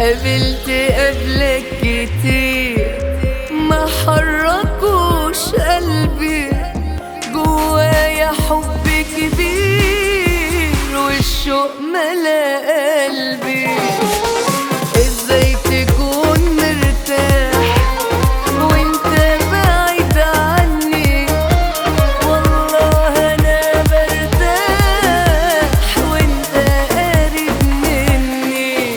قابلت قبلك كتير ما حركوش قلبي جوايا حب كبير والشوق ملا قلبي ازاي تكون مرتاح وانت بعيد عني والله انا برتاح وانت قريب مني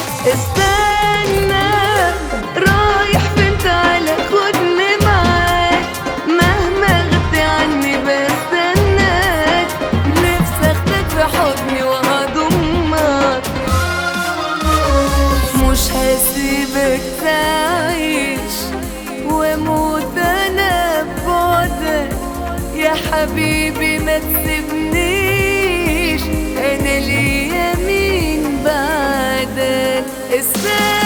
استنى رايح فين تعالى خدني معاك مهما غبت عني بستناك نفسي اخدك في حضني وهضمك مش هسيبك تعيش واموت انا ببعدك يا حبيبي ما تسيبنيش انا ليا مين بعدك استنى